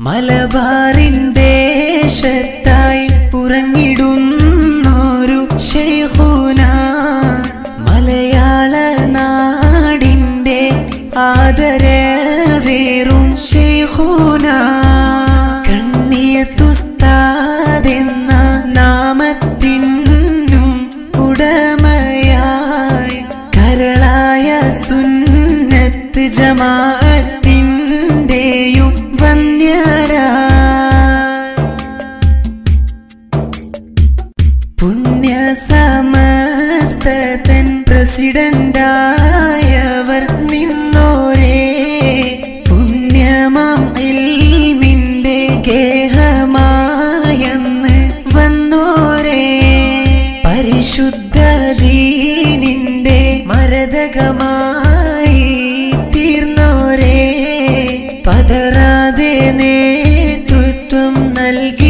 മലബാറിൻ ദേശത്തായി പുറങ്ങിടുന്നൊരു ശൈഖുന മലയാള നാടിൻ്റെ ആദരവേറും ശൈഖുന കണ്ണിയത്തുസ്താദെന്ന നാമത്തിനും ഉടമയായി കരളായ സുന്നത്ത് ജമാഅത്തിൻ്റെയും വന്യരാ പുണ്യ സമസ്തൻ പ്രസിഡന്റായവർ നിന്നോരേ പുണ്യമാം ഇൽമിന്റെ ഗേഹമായെന്ന് വന്നോരേ പരിശുദ്ധ ദീനിന്റെ മരതകമായി തീർന്നോരേ പതറാതെ നേതൃത്വം നൽകി